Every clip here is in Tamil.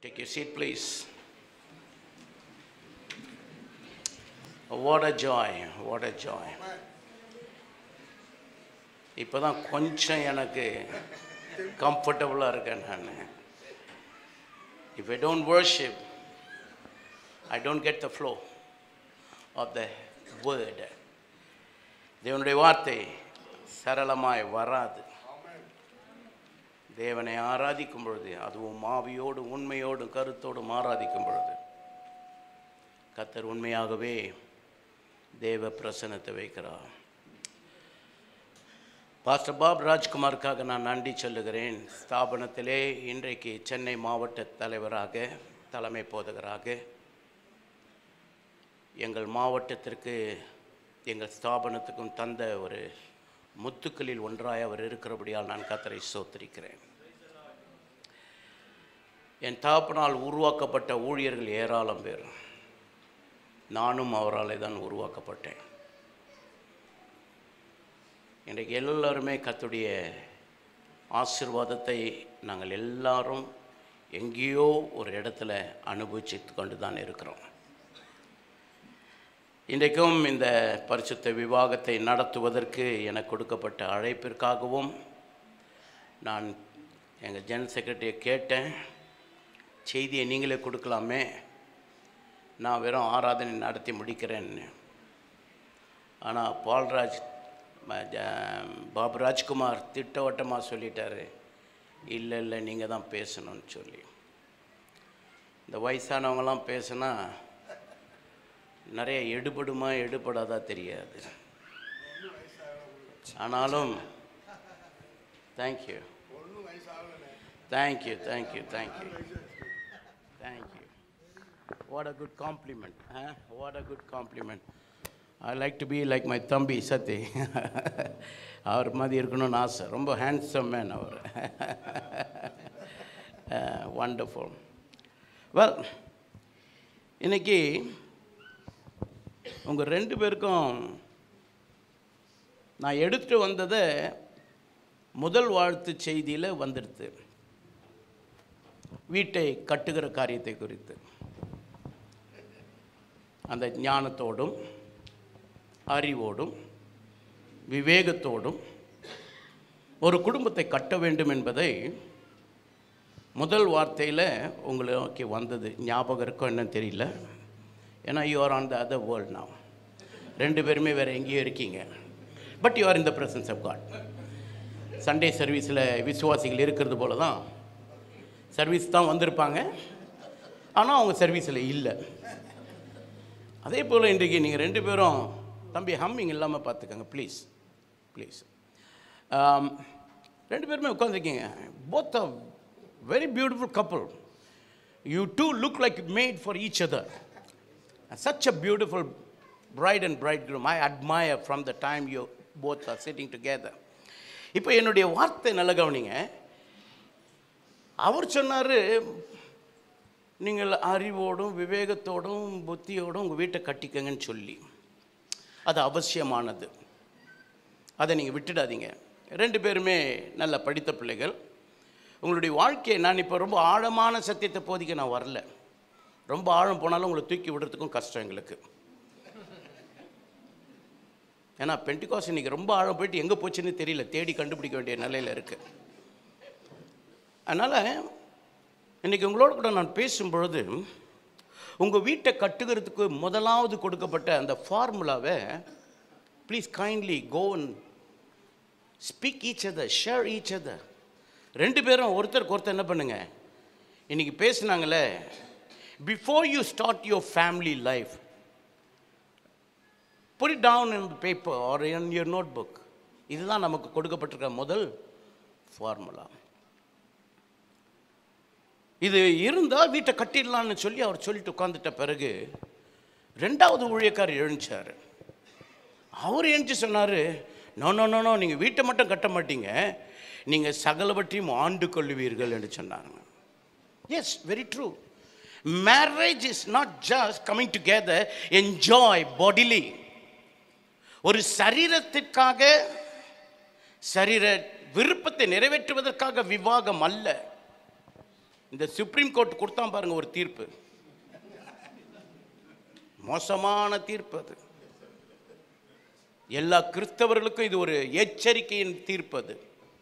Take your seat, please. What a joy, what a joy. இப்போ தான் கொஞ்சம் எனக்கு கம்ஃபர்டபுளாக இருக்கேன் நான் if I don't worship I don't get the flow of the word தேவனுடைய வார்த்தை சரளமாய் வராது தேவனை ஆராதிக்கும் பொழுது அதுவும் ஆவியோடு உண்மையோடும் கருத்தோடும் ஆராதிக்கும் பொழுது கத்தர் உண்மையாகவே தேவ பிரசனத்தை வைக்கிறார் பாஸ்டர் பாப் ராஜ்குமாருக்காக நான் நன்றி சொல்லுகிறேன் ஸ்தாபனத்திலே இன்றைக்கு சென்னை மாவட்ட தலைவராக தலைமை போதகராக எங்கள் மாவட்டத்திற்கு எங்கள் ஸ்தாபனத்துக்கும் தந்த ஒரு முத்துக்களில் ஒன்றாய் அவர் இருக்கிறபடியால் நான் கத்தரை சோத்திருக்கிறேன் என் தகப்பனால் உருவாக்கப்பட்ட ஊழியர்கள் ஏராளம் பேர் நானும் அவராலே தான் உருவாக்கப்பட்டேன் இன்றைக்கு எல்லாருமே கத்துடைய ஆசிர்வாதத்தை நாங்கள் எல்லாரும் எங்கேயோ ஒரு இடத்துல அனுபவிச்சு கொண்டு தான் இருக்கிறோம் இன்றைக்கும் இந்த பரிசுத்த விவாகத்தை நடத்துவதற்கு எனக்கு கொடுக்கப்பட்ட அழைப்பிற்காகவும் நான் எங்கள் ஜெனரல் செக்ரட்டரியை கேட்டேன் செய்தியை நீங்களே கொடுக்கலாமே நான் வெறும் ஆராதனை நடத்தி முடிக்கிறேன்னு ஆனால் பால்ராஜ் ம- ஜ- பாபு ராஜ்குமார் திட்டவட்டமாக சொல்லிட்டாரு இல்லை இல்லை நீங்கள் தான் பேசணும்னு சொல்லி இந்த வயசானவங்கலாம் பேசுனா நிறைய எடுபடுமா எடுபடாதா தெரியாது ஆனாலும் thank you thank you thank you thank you thank you what a good compliment what a good compliment I like to be like my தம்பி சத்தி அவர் மாதிரி இருக்கணும்னு ஆசை ரொம்ப ஹேண்ட்ஸம் மேன் அவர் வண்டர்ஃபுல் வெல் இன்னைக்கு உங்கள் ரெண்டு பேருக்கும் நான் எடுத்துட்டு வந்ததை முதல் வாழ்த்து செய்தியில் வந்துடுது வீட்டை கட்டுகிற காரியத்தை குறித்து அந்த ஞானத்தோடும் அறிவோடும் விவேகத்தோடும் ஒரு குடும்பத்தை கட்ட வேண்டும் என்பதை முதல் வார்த்தையில் உங்களுக்கு வந்தது ஞாபகம் இருக்கோ என்னன்னு தெரியல ஏன்னா you are on the other world now ரெண்டு பேருமே வேறு எங்கேயோ இருக்கீங்க but you are in the presence of God Sunday சர்வீஸில் விசுவாசிகள் இருக்கிறது போல தான் சர்வீஸ் தான் வந்திருப்பாங்க ஆனால் அவங்க சர்வீஸில் இல்லை அதே போல் இன்றைக்கு நீங்கள் ரெண்டு பேரும் தம்பி ஹம்மிங் இல்லாமல் பார்த்துக்கோங்க ப்ளீஸ் ப்ளீஸ் ரெண்டு பேருமே உட்காந்துருக்கீங்க both a very beautiful couple you two look like made for each other such a beautiful bride and bridegroom I admire from the time you both are sitting together இப்போ என்னுடைய வார்த்தை நல்ல கவனிங்க அவர் சொன்னார் நீங்கள் அறிவோடும் விவேகத்தோடும் புத்தியோடும் உங்கள் வீட்டை கட்டிக்கங்கன்னு சொல்லி அது அவசியமானது அதை நீங்கள் விட்டுடாதீங்க ரெண்டு பேருமே நல்ல படித்த பிள்ளைகள் உங்களுடைய வாழ்க்கையை நான் இப்போ ரொம்ப ஆழமான சத்தியத்தை போதிக்க நான் வரல ரொம்ப ஆழம் போனாலும் உங்களை தூக்கி விடுறதுக்கும் கஷ்டம் எங்களுக்கு ஏன்னா பென்டிகாஸ் இன்னைக்கு ரொம்ப ஆழம் போயிட்டு எங்கே போச்சுன்னு தெரியல தேடி கண்டுபிடிக்க வேண்டிய நிலையில் இருக்குது அதனால் இன்றைக்கி உங்களோட கூட நான் பேசும் பொழுது உங்கள் வீட்டை கட்டுகிறதுக்கு முதலாவது கொடுக்கப்பட்ட அந்த ஃபார்முலாவை please kindly go and speak each other share each other ரெண்டு பேரும் ஒருத்தருக்கு ஒருத்தர் என்ன பண்ணுங்க இன்னைக்கு பேசுனாங்களே before you start your family life put it down in the paper or in your notebook இதுதான் நமக்கு கொடுக்கப்பட்டிருக்க முதல் ஃபார்முலா இது இருந்தால் வீட்டை கட்டிடலான்னு சொல்லி அவர் சொல்லிட்டு உட்காந்துட்ட பிறகு ரெண்டாவது ஊழியக்காரர் எழுந்தார் அவர் எழுந்து சொன்னார் நோ நோ நோ நோ நீங்கள் வீட்டை மட்டும் கட்ட மாட்டீங்க நீங்கள் சகலவற்றையும் ஆண்டு கொள்ளுவீர்கள் என்று சொன்னாங்க yes very true marriage is not just coming together enjoy bodily ஒரு சரீரத்திற்காக சரீர விருப்பத்தை நிறைவேற்றுவதற்காக விவாகம் அல்ல இந்த சுப்ரீம் கோர்ட் கொடுத்தான் பாருங்க ஒரு தீர்ப்பு மோசமான தீர்ப்பு அது எல்லா கிறிஸ்தவர்களுக்கும் இது ஒரு எச்சரிக்கையின் தீர்ப்பு அது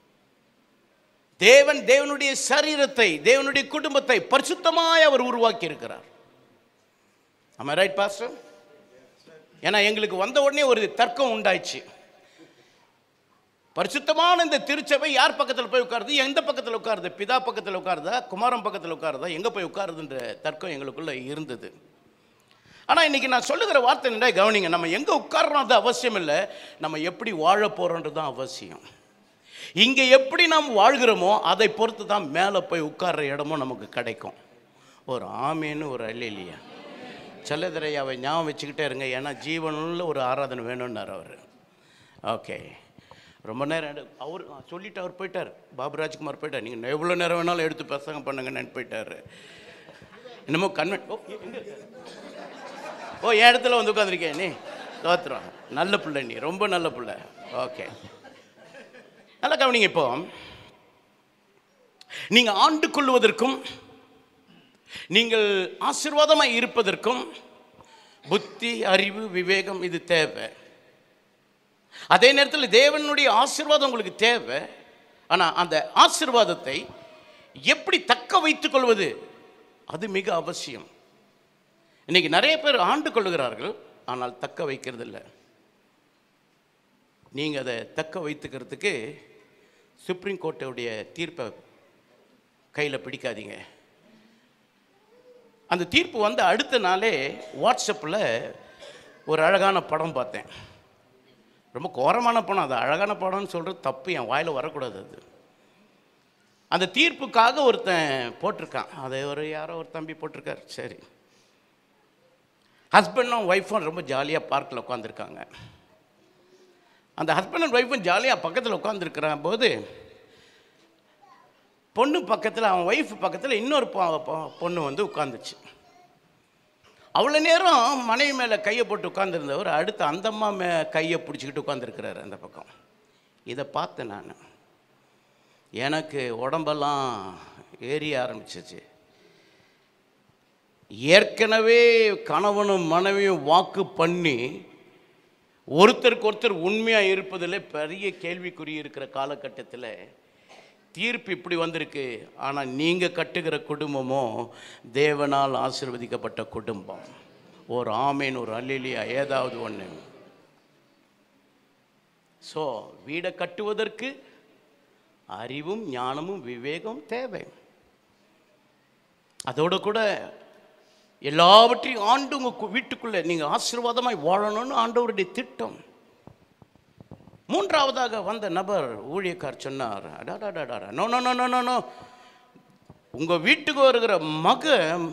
தேவன் தேவனுடைய சரீரத்தை தேவனுடைய குடும்பத்தை பரிசுத்தமாய் அவர் உருவாக்கி இருக்கிறார் ஆமா ரைட் பாஸ்டர் ஏன்னா எங்களுக்கு வந்த உடனே ஒரு தர்க்கம் உண்டாயிடுச்சு பரிசுத்தமான இந்த திருச்சபை யார் பக்கத்தில் போய் உட்காருது எந்த பக்கத்தில் உட்காருது பிதா பக்கத்தில் உட்காருதா குமாரம் பக்கத்தில் உட்காருதா எங்கே போய் உட்காருதுன்ற தர்க்கம் எங்களுக்குள்ள இருந்தது ஆனால் இன்னைக்கு நான் சொல்லுகிற வார்த்தை என்ன கவனிங்க நம்ம எங்கே உட்கார்றோம் அது அவசியம் இல்லை நம்ம எப்படி வாழ போகிறோன்றது தான் அவசியம் இங்கே எப்படி நாம் வாழ்கிறோமோ அதை பொறுத்து தான் மேலே போய் உட்கார்ற இடமும் நமக்கு கிடைக்கும் ஒரு ஆமேன்னு ஒரு அல்லையா செல்லதிரையாவை ஞாபகம் வச்சுக்கிட்டே இருங்க ஏன்னா ஜீவனுள்ள ஒரு ஆராதனை வேணும்னார் அவர் ஓகே ரொம்ப நேரம் எடு- அவர் சொல்லிட்டு அவர் போயிட்டார் பாபு ராஜ்குமார் போயிட்டார் நீங்கள் எவ்வளோ நேரம் வேணாலும் எடுத்து பிரசங்கம் பண்ணுங்கன்னு போயிட்டார் என்னமோ கன்வென்ட் ஓ எங்க இருக்காரு? ஓ என் இடத்துல வந்து உட்காந்துருக்கேன் நீ தோத்துறோம் நல்ல பிள்ளை நீ ரொம்ப நல்ல பிள்ளை ஓகே நல்லா கவனிங்க இப்போ நீங்கள் ஆண்டு கொள்வதற்கும் நீங்கள் ஆசீர்வாதமாக இருப்பதற்கும் புத்தி அறிவு விவேகம் இது தேவை அதே நேரத்தில் தேவனுடைய ஆசீர்வாதம் உங்களுக்கு தேவை ஆனால் அந்த ஆசீர்வாதத்தை எப்படி தக்க வைத்துக் கொள்வது அது மிக அவசியம் இன்னைக்கு நிறைய பேர் ஆண்டு கொள்ளுகிறார்கள் ஆனால் தக்க வைக்கிறதில்ல நீங்கள் அதை தக்க வைத்துக்கிறதுக்கு சுப்ரீம் கோர்ட்டுடைய தீர்ப்பை கையில் பிடிக்காதீங்க அந்த தீர்ப்பு வந்து அடுத்த நாளே வாட்ஸ்அப்பில் ஒரு அழகான படம் பார்த்தேன் ரொம்ப கோரமான படம் அது அழகான படம்னு சொல்கிறது தப்பு என் வாயில் வரக்கூடாது அது அந்த தீர்ப்புக்காக ஒருத்தன் போட்டிருக்கான் அதை ஒரு யாரோ ஒரு தம்பி போட்டிருக்கார் சரி ஹஸ்பண்டும் ஒய்ஃபும் ரொம்ப ஜாலியாக பார்க்கில் உட்காந்துருக்காங்க அந்த ஹஸ்பண்ட் அண்ட் ஒய்ஃபும் ஜாலியாக பக்கத்தில் உட்காந்துருக்கிற போது பொண்ணு பக்கத்தில் அவன் ஒய்ஃப் பக்கத்தில் இன்னொரு பொ- பொ- பொண்ணு வந்து உட்காந்துச்சு அவ்வளோ நேரம் மனைவி மேலே கையை போட்டு உட்காந்துருந்தவர் அடுத்து அந்த அம்மா மே கையை பிடிச்சிக்கிட்டு உட்காந்துருக்கிறாரு அந்த பக்கம் இதை பார்த்தேன் நான் எனக்கு உடம்பெல்லாம் ஏறிய ஆரம்பிச்சிச்சு ஏற்கனவே கணவனும் மனைவியும் வாக்கு பண்ணி ஒருத்தருக்கு ஒருத்தர் உண்மையாக இருப்பதில் பெரிய கேள்விக்குறி இருக்கிற காலகட்டத்தில் தீர்ப்பு இப்படி வந்திருக்கு ஆனால் நீங்கள் கட்டுகிற குடும்பமோ தேவனால் ஆசீர்வதிக்கப்பட்ட குடும்பம் ஒரு ஆமேன் ஒரு அல்லிலியா ஏதாவது ஒன்று ஸோ வீடை கட்டுவதற்கு அறிவும் ஞானமும் விவேகம் தேவை அதோட கூட எல்லாவற்றையும் ஆண்டு உங்கள் வீட்டுக்குள்ளே நீங்கள் ஆசீர்வாதமாய் வாழணும்னு ஆண்டவருடைய திட்டம் மூன்றாவதாக வந்த நபர் ஊழியக்கார் சொன்னார் அடாடாடாடா no no no no no no உங்கள் வீட்டுக்கு வருகிற மக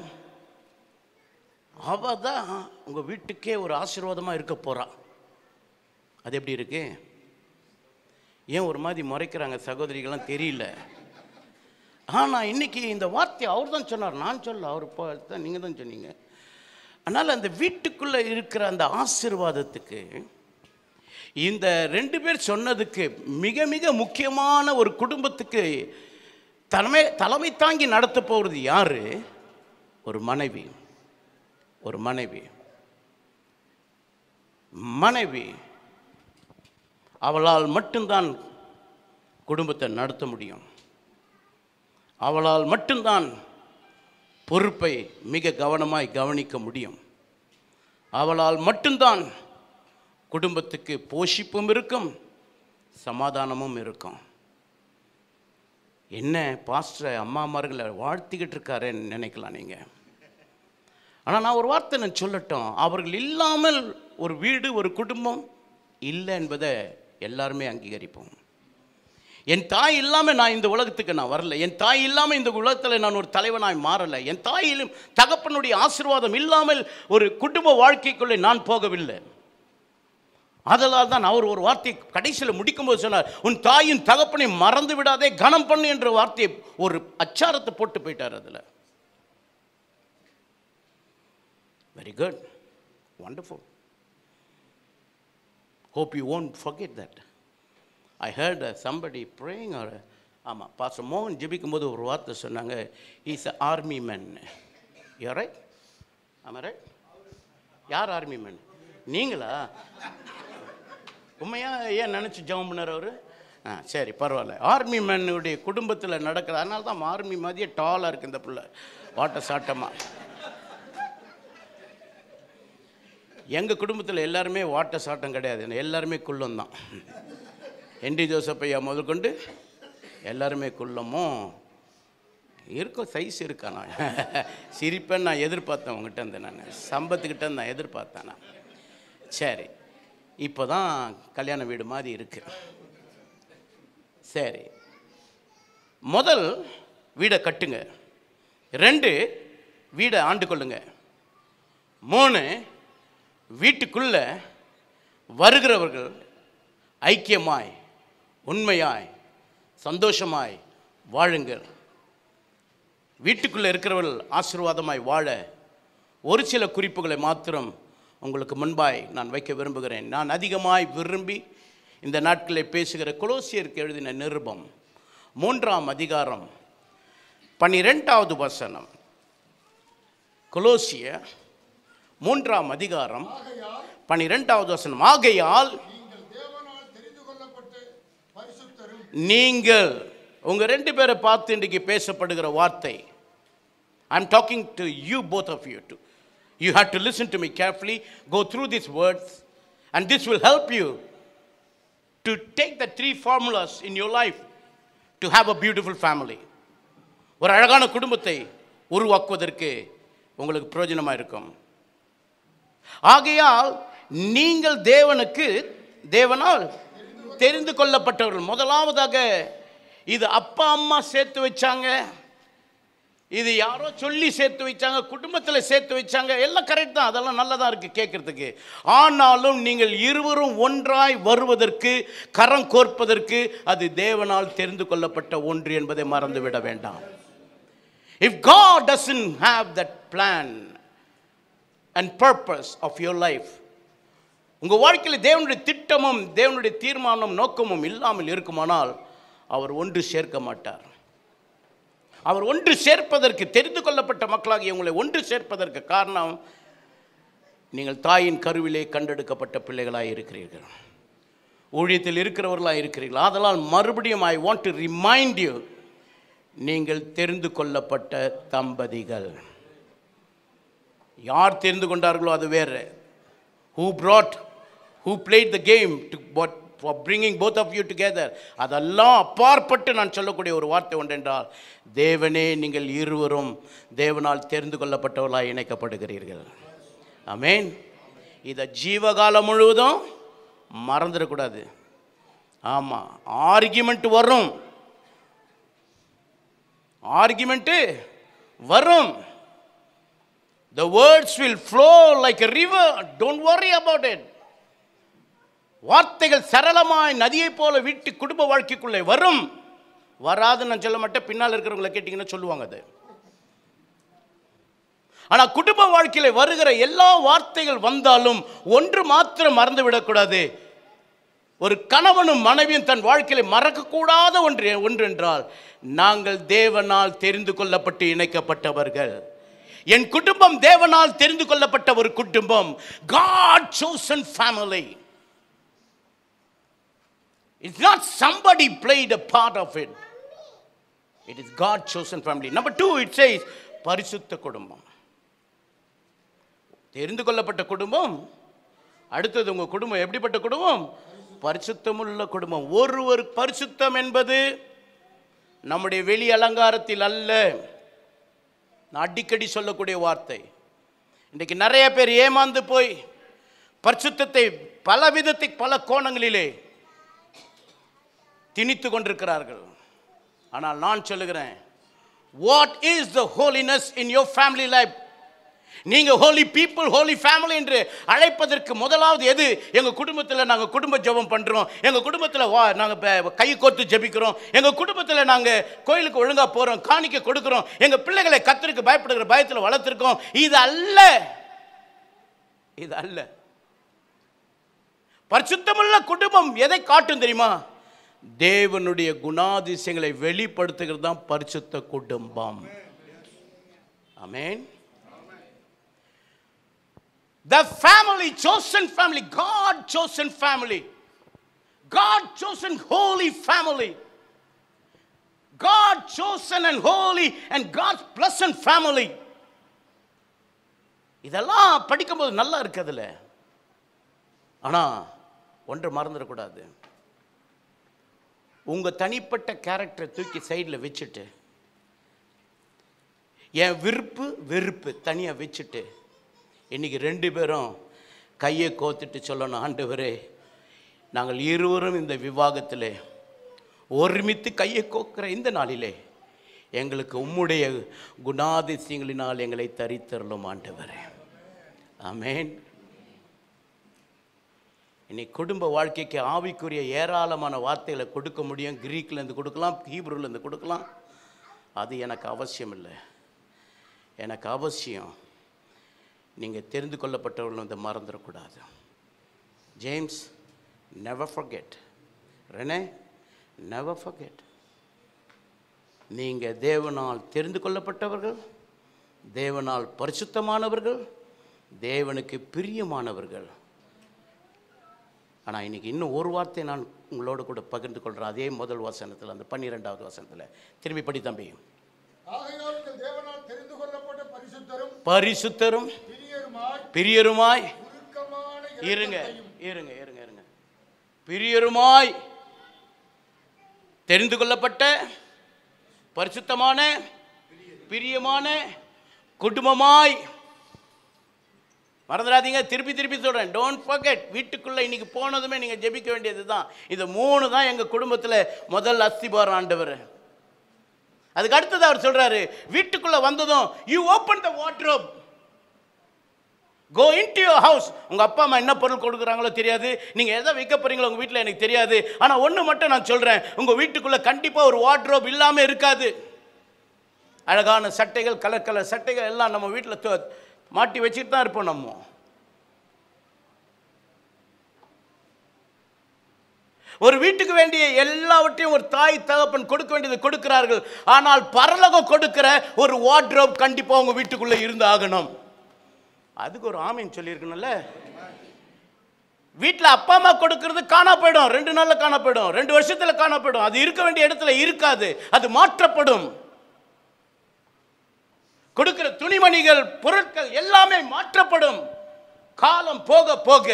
அவ தான் உங்கள் வீட்டுக்கே ஒரு ஆசீர்வாதமாக இருக்க போகிறா அது எப்படி இருக்கு ஏன் ஒரு மாதிரி முறைக்கிறாங்க சகோதரிகள்லாம் தெரியல ஆனால் இன்னைக்கு இந்த வார்த்தை அவர் தான் சொன்னார் நான் சொல்ல அவர் இப்போ தான் நீங்கள் தான் சொன்னீங்க அதனால் அந்த வீட்டுக்குள்ளே இருக்கிற அந்த ஆசீர்வாதத்துக்கு இந்த ரெண்டு பேர் சொன்னதுக்கு மிக மிக முக்கியமான ஒரு குடும்பத்துக்கு தலைமை தலைமை தாங்கி நடத்த போகிறது யாரு ஒரு மனைவி ஒரு மனைவி மனைவி அவளால் மட்டும்தான் குடும்பத்தை நடத்த முடியும் அவளால் மட்டும்தான் பொறுப்பை மிக கவனமாய் கவனிக்க முடியும் அவளால் மட்டும்தான் குடும்பத்துக்கு போஷிப்பும் இருக்கும் சமாதானமும் இருக்கும் என்ன பாஸ்டர் அம்மாமார்களை வாழ்த்திக்கிட்டு இருக்காருன்னு நினைக்கலாம் நீங்கள் ஆனால் நான் ஒரு வார்த்தை நான் சொல்லட்டும் அவர்கள் இல்லாமல் ஒரு வீடு ஒரு குடும்பம் இல்லை என்பதை எல்லாருமே அங்கீகரிப்போம் என் தாய் இல்லாமல் நான் இந்த உலகத்துக்கு நான் வரல என் தாய் இல்லாமல் இந்த உலகத்தில் நான் ஒரு தலைவனாய் மாறலை என் தாயிலும் தகப்பனுடைய ஆசீர்வாதம் இல்லாமல் ஒரு குடும்ப வாழ்க்கைக்குள்ளே நான் போகவில்லை அதனால் தான் அவர் ஒரு வார்த்தை கடைசியில் முடிக்கும்போது சொன்னார் உன் தாயின் தகப்பனை மறந்து விடாதே கனம் பண்ணு என்ற வார்த்தையை ஒரு அச்சாரத்தை போட்டு போயிட்டார் அதில் very good wonderful hope you won't forget that I heard uh, somebody praying or uh, ஆமாம் பாச மோகன் ஜெபிக்கும்போது ஒரு வார்த்தை சொன்னாங்க இஸ் அ ஆர்மி மேன் யாரை ஆமாம் ரைட் யார் ஆர்மி மேன் நீங்களா உண்மையா ஏன் நினச்சி ஜெபம் பண்ணார் அவர் ஆ சரி பரவாயில்ல ஆர்மி மேனுடைய குடும்பத்தில் நடக்குது அதனால தான் ஆர்மி மாதிரியே டாலாக இருக்குது இந்த பிள்ளை வாட்ட சாட்டமாக எங்கள் குடும்பத்தில் எல்லாருமே வாட்ட சாட்டம் கிடையாது எல்லாருமே குள்ளம் தான் என்டி ஜோசப் ஐயா முதற்கொண்டு எல்லாருமே குள்ளமும் இருக்கும் சைஸ் இருக்கா நான் சிரிப்பேன்னு நான் எதிர்பார்த்தேன் உங்ககிட்ட இருந்து நான் சம்பத்துக்கிட்ட இருந்து நான் எதிர்பார்த்தேன் நான் சரி இப்போ தான் கல்யாண வீடு மாதிரி இருக்கு சரி முதல் வீடை கட்டுங்க ரெண்டு வீடை ஆண்டு கொள்ளுங்க மூணு வீட்டுக்குள்ள வருகிறவர்கள் ஐக்கியமாய் உண்மையாய் சந்தோஷமாய் வாழுங்கள் வீட்டுக்குள்ளே இருக்கிறவர்கள் ஆசீர்வாதமாய் வாழ ஒரு சில குறிப்புகளை மாத்திரம் உங்களுக்கு முன்பாய் நான் வைக்க விரும்புகிறேன் நான் அதிகமாய் விரும்பி இந்த நாட்களில் பேசுகிற கொலோசியருக்கு எழுதின நிருபம் மூன்றாம் அதிகாரம் பன்னிரெண்டாவது வசனம் கொலோசிய மூன்றாம் அதிகாரம் பன்னிரெண்டாவது வசனம் ஆகையால் நீங்கள் தேவனால் தெரிந்து கொள்ளப்பட்டு பரிசுத்தரும் நீங்கள் உங்க ரெண்டு பேரை பார்த்து இன்றைக்கு பேசப்படுகிற வார்த்தை I'm talking to you both of you two you have to listen to me carefully go through this words and this will help you to take the three formulas in your life to have a beautiful family ஒரு அழகான குடும்பத்தை உருவாக்குவதற்கு உங்களுக்கு பிரயோஜனமாக இருக்கும் ஆகையால் நீங்கள் தேவனுக்கு தேவனால் தெரிந்து கொள்ளப்பட்டவர்கள் முதலாவதாக இது அப்பா அம்மா சேர்த்து வச்சாங்க இது யாரோ சொல்லி சேர்த்து வச்சாங்க குடும்பத்தில் சேர்த்து வச்சாங்க எல்லாம் கரெக்ட் தான் அதெல்லாம் நல்லதாக இருக்குது கேட்குறதுக்கு ஆனாலும் நீங்கள் இருவரும் ஒன்றாய் வருவதற்கு கரம் கோர்ப்பதற்கு அது தேவனால் தெரிந்து கொள்ளப்பட்ட ஒன்று என்பதை மறந்துவிட வேண்டாம் if God doesn't have that plan and purpose of your life உங்கள் வாழ்க்கையில் தேவனுடைய திட்டமும் தேவனுடைய தீர்மானம் நோக்கமும் இல்லாமல் இருக்குமானால் அவர் ஒன்று சேர்க்க மாட்டார் அவர் ஒன்று சேர்ப்பதற்கு தெரிந்து கொள்ளப்பட்ட மக்களாகிய உங்களை ஒன்று சேர்ப்பதற்கு காரணம் நீங்கள் தாயின் கருவிலே கண்டெடுக்கப்பட்ட பிள்ளைகளாக இருக்கிறீர்கள் ஊழியத்தில் இருக்கிறவர்களாக இருக்கிறீர்கள் அதனால் மறுபடியும் I want to remind you நீங்கள் தெரிந்து கொள்ளப்பட்ட தம்பதிகள் யார் தெரிந்து கொண்டார்களோ அது வேறு who brought who played the game to what for bringing both of you together அதெல்லாம் அப்பாற்பட்டு நான் சொல்லக்கூடிய ஒரு வார்த்தை ஒன்றென்றால் தேவனே நீங்கள் இருவரும் தேவனால் தெரிந்து கொள்ளப்பட்டவர்களாக இணைக்கப்படுகிறீர்கள் ஆமென் இதை ஜீவகாலம் முழுவதும் மறந்துடக்கூடாது ஆமாம் ஆர்கியூமெண்ட் வரும் ஆர்கியூமெண்ட்டு வரும் The words will flow like a river. Don't worry about it. வார்த்தைகள் சரளமாய் நதியைப் போல வீட்டு குடும்ப வாழ்க்கைக்குள்ளே வரும் வராதுன்னு நான் சொல்ல மாட்டேன் பின்னால் இருக்கிறவங்களை கேட்டிங்கன்னா சொல்லுவாங்க அது ஆனால் குடும்ப வாழ்க்கையில வருகிற எல்லா வார்த்தைகள் வந்தாலும் ஒன்று மாத்திரம் மறந்து விடக்கூடாது ஒரு கணவனும் மனைவியும் தன் வாழ்க்கையில மறக்கக்கூடாத ஒன்று ஒன்று என்றால் நாங்கள் தேவனால் தெரிந்து கொள்ளப்பட்டு இணைக்கப்பட்டவர்கள் என் குடும்பம் தேவனால் தெரிந்து கொள்ளப்பட்ட ஒரு குடும்பம் God chosen family It's not somebody played a part of it. It is God chosen family. Number two, it says பரிசுத்த குடும்பம் தெரிந்து கொள்ளப்பட்ட குடும்பம் அடுத்தது உங்க குடும்பம் எப்படிப்பட்ட குடும்பம் பரிசுத்தமுள்ள குடும்பம் ஒருவர் பரிசுத்தம் என்பது நம்முடைய வெளி அலங்காரத்தில் அல்ல நான் அடிக்கடி சொல்லக்கூடிய வார்த்தை இன்றைக்கு நிறைய பேர் ஏமாந்து போய் பரிசுத்தத்தை பல விதத்தை பல கோணங்களிலே திணித்து கொண்டிருக்கிறார்கள் ஆனால் நான் சொல்லுகிறேன் what is the holiness in your family life நீங்க ஹோலி பீப்புள் ஹோலி ஃபேமிலி என்று அழைப்பதற்கு முதலாவது எது எங்க குடும்பத்தில் நாங்க குடும்ப ஜெபம் பண்றோம் எங்க குடும்பத்தில் வா நாங்க ப- கை கோர்த்து ஜெபிக்கிறோம் எங்க குடும்பத்தில் நாங்க கோயிலுக்கு ஒழுங்கா போறோம் காணிக்க கொடுக்கிறோம் எங்க பிள்ளைகளை கத்தருக்கு பயப்படுகிற பயத்தில் வளர்த்துருக்கோம் இது அல்ல இது அல்ல பரிசுத்தமுள்ள குடும்பம் எதை காட்டும் தெரியுமா தேவனுடைய குணாதிசயங்களை வெளிப்படுத்துகிறது தான் பரிசுத்த குடும்பம் அமேன் The family, chosen family, God chosen family, God chosen holy family, God chosen and holy and God's pleasant family. இதெல்லாம் படிக்கும்போது நல்லா இருக்குதுல்ல ஆனால் ஒன்று மறந்துடக்கூடாது உங்கள் தனிப்பட்ட கேரக்டரை தூக்கி சைடில் வச்சுட்டு என் விருப்பு வெறுப்பு தனியாக வச்சுட்டு இன்னைக்கு ரெண்டு பேரும் கையை கோத்துட்டு சொல்லணும் ஆண்டவரே நாங்கள் இருவரும் இந்த விவாகத்தில் ஒருமித்து கையை கோக்கிற இந்த நாளிலே எங்களுக்கு உம்முடைய குணாதிசயங்களினால் எங்களை தரித்தரலும் ஆண்டவரே ஆமென் இன்னைக்கு குடும்ப வாழ்க்கைக்கு ஆவிக்குரிய ஏராளமான வார்த்தைகளை கொடுக்க முடியும் கிரீக்லேருந்து கொடுக்கலாம் ஹீப்ரூலேருந்து கொடுக்கலாம் அது எனக்கு அவசியம் இல்லை எனக்கு அவசியம் நீங்கள் தெரிந்து கொள்ளப்பட்டவர்கள் வந்து மறந்துடக்கூடாது James never forget Rene never forget நீங்கள் தேவனால் தெரிந்து கொள்ளப்பட்டவர்கள் தேவனால் பரிசுத்தமானவர்கள் தேவனுக்கு பிரியமானவர்கள் ஆனால் இன்னைக்கு இன்னும் ஒரு வார்த்தை நான் உங்களோடு கூட பகிர்ந்து கொள்கிறேன் அதே முதல் வசனத்தில் அந்த பன்னிரெண்டாவது வசனத்தில் திரும்பி படி தம்பி ஆகையால் நீங்கள் தேவனால் தெரிந்து கொள்ளப்பட்ட பரிசுத்தரும் பரிசுத்தரும் பிரியருமாய் பிரியருமாய் உருக்கமான இருங்க இரக்கத்தையும் இருங்க இருங்க இருங்க பிரியருமாய் தெரிந்து கொள்ளப்பட்ட பரிசுத்தமான பிரியமான குடும்பமாய் மறந்துடாதீங்க திருப்பி திருப்பி சொல்கிறேன் டோன்ட் forget வீட்டுக்குள்ளே இன்னைக்கு போனதுமே நீங்கள் ஜெபிக்க வேண்டியது தான் இது மூணு தான் எங்கள் குடும்பத்தில் முதல் அஸ்திபாரம் ஆண்டவர் அதுக்கு அடுத்தது அவர் சொல்கிறாரு வீட்டுக்குள்ளே வந்ததும் you open the wardrobe go into your house உங்கள் அப்பா அம்மா என்ன பொருள் கொடுக்குறாங்களோ தெரியாது நீங்கள் எதை வைக்க போகிறீங்களோ உங்கள் வீட்டில் எனக்கு தெரியாது ஆனால் ஒன்று மட்டும் நான் சொல்கிறேன் உங்கள் வீட்டுக்குள்ளே கண்டிப்பாக ஒரு வார்ட்ரோப் இல்லாமல் இருக்காது அழகான சட்டைகள் கலர் கலர் சட்டைகள் எல்லாம் நம்ம வீட்டில் மாட்டி வச்சுட்டு தான் இருப்போம் நம்ம ஒரு வீட்டுக்கு வேண்டிய எல்லாவற்றையும் ஒரு தாய் தகப்பன் கொடுக்க வேண்டியது கொடுக்கிறார்கள் ஆனால் பரலகம் கொடுக்கிற ஒரு வார்ட்ரோப் கண்டிப்பாக உங்கள் வீட்டுக்குள்ளே இருந்து ஆகணும் அதுக்கு ஒரு ஆமீன் சொல்லியிருக்கணும்ல வீட்டில் அப்பா அம்மா கொடுக்கறது காணா போயிடும் ரெண்டு நாளில் காணா போயிடும் ரெண்டு வருஷத்தில் காணா போயிடும் அது இருக்க வேண்டிய இடத்துல இருக்காது அது மாற்றப்படும் கொடுக்கிற துணிமணிகள் பொருட்கள் எல்லாமே மாற்றப்படும் காலம் போக போக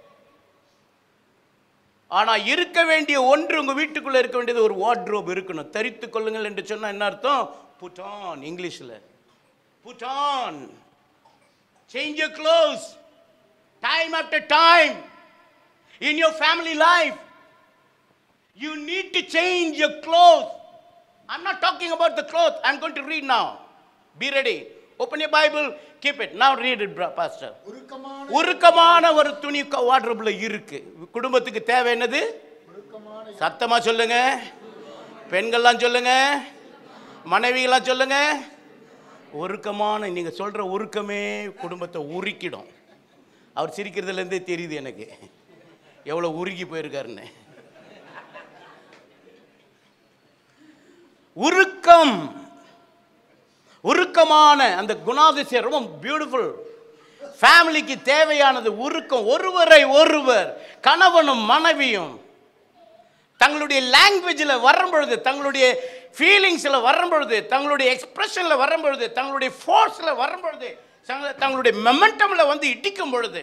ஆனா இருக்க வேண்டிய ஒன்று உங்க வீட்டுக்குள்ள இருக்க வேண்டியது ஒரு வார்ட்ரோப் இருக்கணும் தரித்து கொள்ளுங்கள் என்று சொன்னா என்ன அர்த்தம் புட்டான் இங்கிலீஷ்ல புட்டான் Change your clothes. Time after time. In your family life. You need to change your clothes. I'm not talking about the clothes. I'm going to read now. Be ready. Open your Bible. Keep it. Now read it, bro- Pastor. உருக்கமான உருக்கமான ஒரு துணி வாட்ரூப்ல இருக்கு குடும்பத்துக்கு தேவை என்னது உருக்கமான சத்தமா சொல்லுங்க பெண்கள்லாம் சொல்லுங்க மனைவிகள்லாம் சொல்லுங்க உருக்கமான நீங்க சொல்ற உருக்கமே குடும்பத்தை உருக்கிடும் அவர் சிரிக்கிறதுல இருந்தே தெரியுது எனக்கு எவ்வளவு உருகி போயிருக்காருன்னு உருக்கம் உருக்கமான அந்த குணாதிசயம் ரொம்ப பியூட்டிஃபுல் ஃபேமிலிக்கு தேவையானது உருக்கம் ஒருவரை ஒருவர் கணவனும் மனைவியும் தங்களுடைய லாங்குவேஜில் வரும்பொழுது தங்களுடைய ஃபீலிங்ஸில் வரும்பொழுது தங்களுடைய எக்ஸ்பிரஷனில் வரும்பொழுது தங்களுடைய ஃபோர்ஸில் வரும்பொழுது தங்க- தங்களுடைய மெமெண்டமில் வந்து இடிக்கும் பொழுது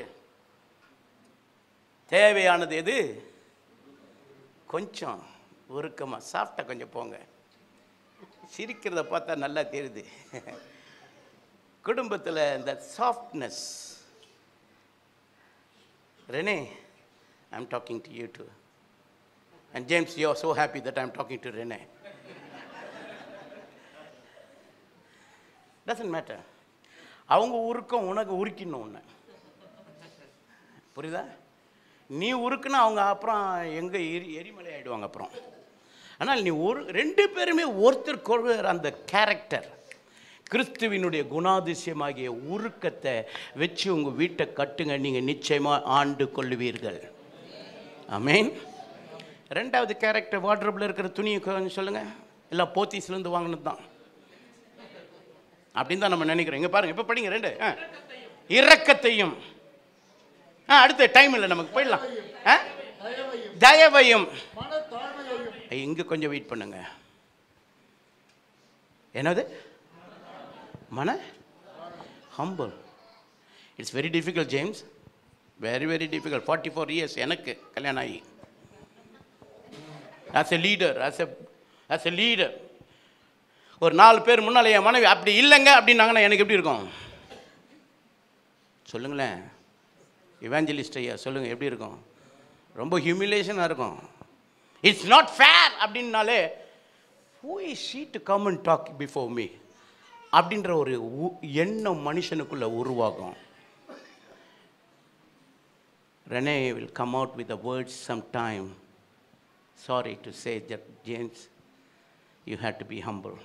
தேவையானது எது கொஞ்சம் உருக்கமாக சாப்பிட்டா கொஞ்சம் போங்க சிரிக்கிறத பார்த்தா நல்லா தெரியுது குடும்பத்தில் இந்த softness Rene I'm talking to you to And James, you are so happy that I'm talking to Rene. Doesn't matter. அவங்க உருக்கம் உனக்கு உருக்கிடணும் உன்னை புரியுதா நீ உருக்குனா அவங்க அப்புறம் எங்கே எரி எரிமலை ஆயிடுவாங்க அப்புறம் ஆனால் நீ ஒரு ரெண்டு பேருமே ஒருத்தருக்கு ஒருவர் அந்த கேரக்டர் கிறிஸ்துவினுடைய குணாதிசயமாகிய உருக்கத்தை வச்சு உங்கள் வீட்டை கட்டுங்க நீங்கள் நிச்சயமாக ஆண்டு கொள்ளுவீர்கள் ஆமென் ரெண்டாவது கேரக்டர் வார்ட்ரோப்பில் இருக்கிற துணியை கொஞ்சம் சொல்லுங்கள் எல்லாம் போத்தீஸ்லேருந்து வாங்கினது தான் அப்படின்னு தான் நம்ம நினைக்கிறோம் இங்கே பாருங்க இப்போ படிங்க ரெண்டு ஆ இரக்கத்தையும் ஆ அடுத்த டைம் இல்லை நமக்கு போயிடலாம் ஆ தயவையும் தயவையும் மனத்தாழ்மையையும் இங்கே கொஞ்சம் வெயிட் பண்ணுங்க என்னது மன humble it's very difficult James very very difficult forty four years எனக்கு கல்யாணம் ஆகி as a leader as a as a leader ஒரு நாலு பேர் முன்னால் என் மனைவி அப்படி இல்லைங்க அப்படின்னாங்கன்னா எனக்கு எப்படி இருக்கும் சொல்லுங்களேன் இவாஞ்சலிஸ்ட் ஐயா சொல்லுங்கள் எப்படி இருக்கும் ரொம்ப ஹியூமிலேஷனாக இருக்கும் இட்ஸ் நாட் ஃபேர் அப்படின்னாலே who is she to come and talk before me அப்படின்ற ஒரு உ- எண்ணம் மனுஷனுக்குள்ள உருவாகும் Rene will come out with the words some time sorry to say that James you had to be humble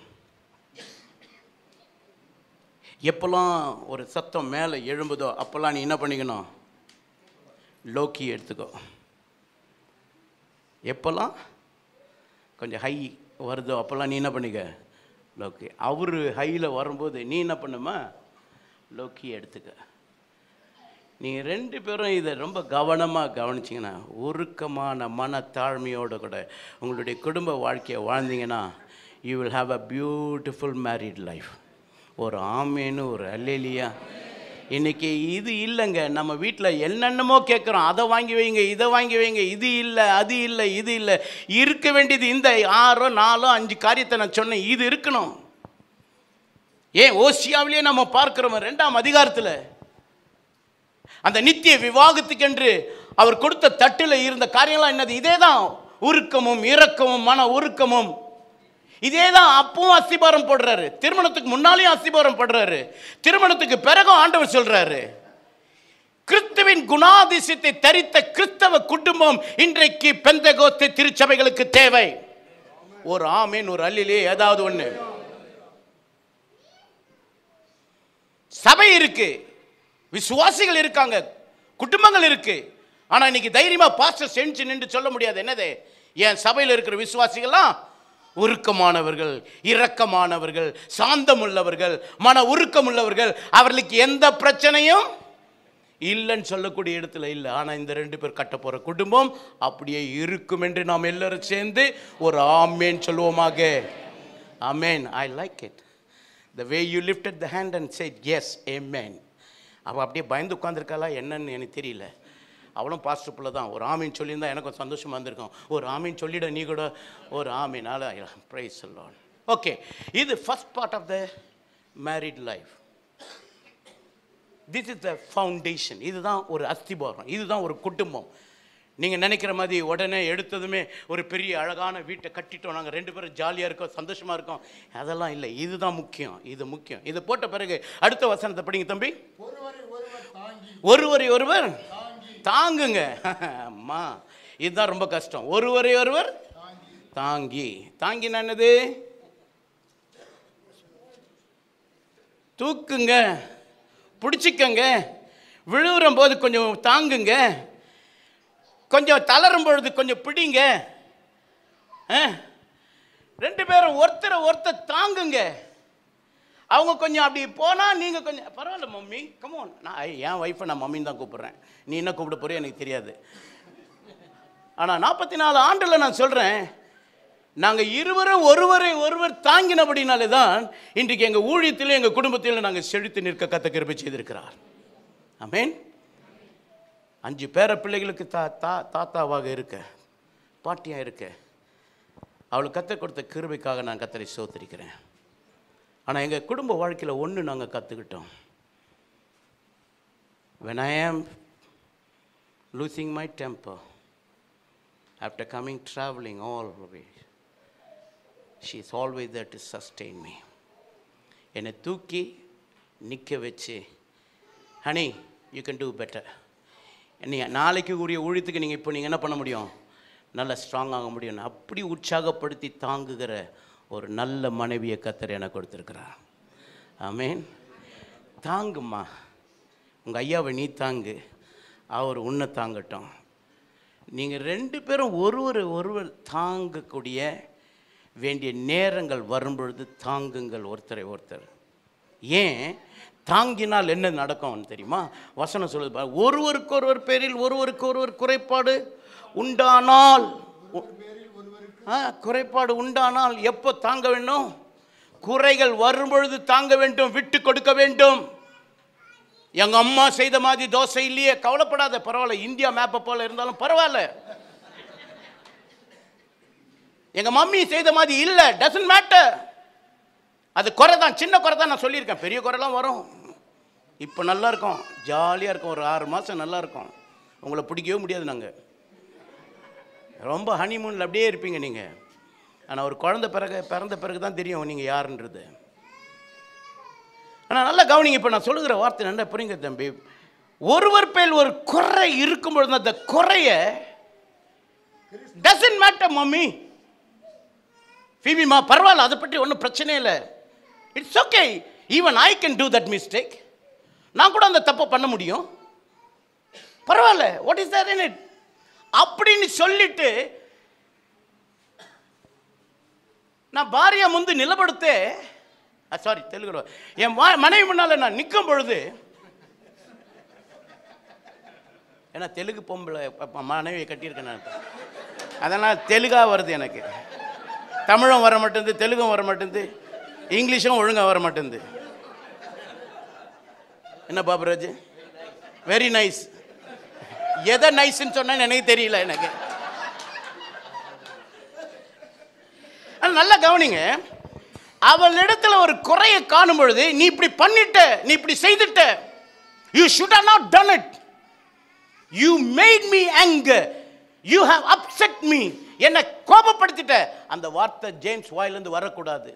எப்போல்லாம் ஒரு சத்தம் மேலே எழும்புதோ அப்போல்லாம் நீ என்ன பண்ணிக்கணும் லோக்கி எடுத்துக்கோ எப்போல்லாம் கொஞ்சம் ஹை வருதோ அப்போல்லாம் நீ என்ன பண்ணிக்க லோக்கி அவர் ஹையில் வரும்போது நீ என்ன பண்ணுமா லோக்கி எடுத்துக்க நீங்கள் ரெண்டு பேரும் இதை ரொம்ப கவனமாக கவனிச்சிங்கன்னா உருக்கமான மனத்தாழ்மையோடு கூட உங்களுடைய குடும்ப வாழ்க்கையை வாழ்ந்தீங்கன்னா you will have a beautiful married life ஒரு ஆமேன்னு ஒரு அல்லேலியா இன்னைக்கு இது இல்லைங்க நம்ம வீட்டில் என்னென்னமோ கேட்குறோம் அதை வாங்கி வைங்க இதை வாங்கி வைங்க இது இல்லை அது இல்லை இது இல்லை இருக்க வேண்டியது இந்த ஆறோ நாலோ அஞ்சு காரியத்தை நான் சொன்னேன் இது இருக்கணும் ஏன் ஓசியாவிலேயே நம்ம பார்க்கிறோம் ரெண்டாம் அதிகாரத்தில் அந்த நித்திய விவாகத்துக்கென்று அவர் கொடுத்த தட்டில் இருந்த காரியம்லாம் என்னது இதே தான் உருக்கமும் இரக்கமும் மன உருக்கமும் இதே தான் அப்பவும் அஸ்திபாரம் போடுறாரு திருமணத்துக்கு முன்னாலேயும் அஸ்திபாரம் போடுறாரு திருமணத்துக்கு பிறகும் ஆண்டவர் சொல்றாரு கிறிஸ்துவின் குணாதிசயத்தை தரித்த கிறிஸ்தவ குடும்பம் இன்றைக்கு பெந்தகோஸ்து திருச்சபைகளுக்கு தேவை ஒரு ஆமீன் ஒரு அல்லிலே ஏதாவது ஒண்ணு சபை இருக்கு விசுவாசிகள் இருக்காங்க குடும்பங்கள் இருக்கு ஆனா இன்னைக்கு தைரியமா பாஸ்டர் செஞ்சு நின்று சொல்ல முடியாது என்னது என் சபையில் இருக்கிற விசுவாசிகள்லாம் உருக்கமானவர்கள் இரக்கமானவர்கள் சாந்தமுள்ளவர்கள் மன உருக்கமுள்ளவர்கள் அவர்களுக்கு எந்த பிரச்சனையும் இல்லைன்னு சொல்லக்கூடிய இடத்துல இல்லை ஆனால் இந்த ரெண்டு பேர் கட்ட போகிற குடும்பம் அப்படியே இருக்கும் என்று நாம் எல்லாரும் சேர்ந்து ஒரு ஆமேன் சொல்லுவோமாக amen I like it the way you lifted the hand and said yes amen அவள் அப்படியே பயந்து உட்காந்துருக்காளா என்னன்னு எனக்கு தெரியல அவளும் பாஸ்டர் பிள்ளை தான் ஒரு ஆமீன் சொல்லியிருந்தா எனக்கும் சந்தோஷமாக இருந்திருக்கும் ஒரு ஆமீன் சொல்லிட நீ கூட ஒரு ஆமீனால ப்ரைஸ் சொல்லலாம் ஓகே இது first part of the married life this is the foundation இதுதான் ஒரு அஸ்திபாரம் இதுதான் ஒரு குடும்பம் நீங்கள் நினைக்கிற மாதிரி உடனே எடுத்ததுமே ஒரு பெரிய அழகான வீட்டை கட்டிட்டோம் நாங்கள் ரெண்டு பேரும் ஜாலியாக இருக்கோம் சந்தோஷமாக இருக்கோம் அதெல்லாம் இல்லை இதுதான் முக்கியம் இது முக்கியம் இது போட்ட பிறகு அடுத்த வசனத்தை படிங்க தம்பி ஒருவரை ஒருவர் தாங்கி ஒருவரை ஒருவர் தாங்குங்க அம்மா இதுதான் ரொம்ப கஷ்டம் ஒருவரை ஒருவர் தாங்கி தாங்கினா என்னது தூக்குங்க பிடிச்சிக்கங்க விழுவுறும் போது கொஞ்சம் தாங்குங்க கொஞ்சம் தளரும் பொழுது கொஞ்சம் பிடிங்க ஆ? ரெண்டு பேரும் ஒருத்தரை ஒருத்தர் தாங்குங்க அவங்க கொஞ்சம் அப்படி போனால் நீங்கள் கொஞ்சம் பரவாயில்ல மம்மி கமோன் நான் ஐ, என் ஒய்ஃபை நான் மம்மின்னு தான் கூப்பிட்றேன் நீ என்ன கூப்பிட போறியோ எனக்கு தெரியாது ஆனால் நாற்பத்தி நாலு ஆண்டில் நான் சொல்கிறேன் நாங்கள் இருவரும் ஒருவரை ஒருவர் தாங்கினபடினாலே தான் இன்றைக்கு எங்கள் ஊழியத்திலும் எங்கள் குடும்பத்திலும் நாங்கள் செழித்து நிற்க கத்த கிருபை செய்திருக்கிறார் ஆமென் அஞ்சு பேர பிள்ளைகளுக்கு தா தா தாத்தாவாக இருக்க பாட்டியாக இருக்க அவளுக்கு கற்றுக் கொடுத்த கிருபைக்காக நான் கத்தரை சோத்திருக்கிறேன் ஆனால் எங்கள் குடும்ப வாழ்க்கையில் ஒன்று நாங்கள் கற்றுக்கிட்டோம் when I am losing my temper after coming traveling all the way, she is always there to sustain me. என்னை தூக்கி நிற்க வச்சு honey you can do better நீங்கள் நாளைக்கு உரிய ஊழியத்துக்கு நீங்கள் இப்போ நீங்கள் என்ன பண்ண முடியும் நல்ல ஸ்ட்ராங் ஆக முடியும் அப்படி உற்சாகப்படுத்தி தாங்குகிற ஒரு நல்ல மனைவியை கத்தர் எனக்கு கொடுத்துருக்கிறார் ஆமேன் தாங்குமா உங்கள் ஐயாவை நீ தாங்கு அவர் உன்னை தாங்கட்டும் நீங்கள் ரெண்டு பேரும் ஒருவர் ஒருவர் தாங்கக்கூடிய வேண்டிய நேரங்கள் வரும்பொழுது தாங்குங்கள் ஒருத்தரை ஒருத்தர் ஏன் தாங்கினால் என்ன நடக்கும் தெரியுமா வசனம் சொல்லுது பாரு, ஒருவருக்கு ஒருவர் பேரில் ஒருவருக்கு ஒருவர் குறைபாடு உண்டானால் உ- ஆ, குறைபாடு உண்டானால் எப்போ தாங்க வேண்டும் குறைகள் வரும்பொழுது தாங்க வேண்டும் விட்டு கொடுக்க வேண்டும் எங்க அம்மா செய்த மாதிரி தோசை இல்லையே கவலைப்படாத பரவாயில்ல இந்தியா மேப்பை போல இருந்தாலும் பரவாயில்ல எங்க மம்மி செய்த மாதிரி இல்லை டசன்ட் மேட்டர் அது குறை தான் சின்ன குறை தான் நான் சொல்லியிருக்கேன் பெரிய குறைலாம் வரும் இப்போ நல்லா இருக்கும் ஜாலியாக இருக்கும் ஒரு ஆறு மாதம் நல்லா இருக்கும் உங்களை பிடிக்கவே முடியாது நாங்கள் ரொம்ப ஹனிமூனில் அப்படியே இருப்பீங்க நீங்கள் ஆனால் ஒரு குழந்தை பிறகு பிறந்த பிறகு தான் தெரியும் நீங்கள் யாருன்றது ஆனால் நல்லா கவனிங்க இப்போ நான் சொல்லுகிற வார்த்தை நல்லா புரியுங்க தம்பி ஒருவர் பேர் ஒரு குறை இருக்கும் பொழுது அந்த குறைய டசன்ட் மேட்டர் மம்மி ஃபீபிமா பரவாயில்ல அதை பற்றி ஒன்றும் பிரச்சனை இல்லை it's okay even I can do that mistake நான் கூட அந்த தப்பை பண்ண முடியும் பரவாயில்ல what is that in it அப்படின்னு சொல்லிட்டு நான் பாரியா முந்து நிலப்படுத்தே சாரி தெலுங்குல என் மா- மனைவி முன்னால் நான் நிற்கும் பொழுது ஏன்னா தெலுங்கு பொம்பளை ப- ப- மனைவியை கட்டியிருக்கேன் நான் அதனால் தெலுங்கா வருது எனக்கு தமிழும் வர மாட்டேங்குது தெலுங்கும் வர மாட்டேங்குது இங்கிலீஷும் ஒழுங்காக வர மாட்டேங்குது என்ன பாபுராஜ் வெரி நைஸ் எதை நைஸ்ன்னு சொன்னேன்னு எனக்கு தெரியல எனக்கு ஆனா நல்லா கவனிங்க அவளிடத்துல ஒரு குறையை காணும் பொழுது நீ இப்படி பண்ணிட்ட நீ இப்படி செய்துட்ட you should have not done it you made me anger you have upset me என்னை கோபப்படுத்திட்ட அந்த வார்த்தை ஜேம்ஸ் வாயிலிருந்து வரக்கூடாது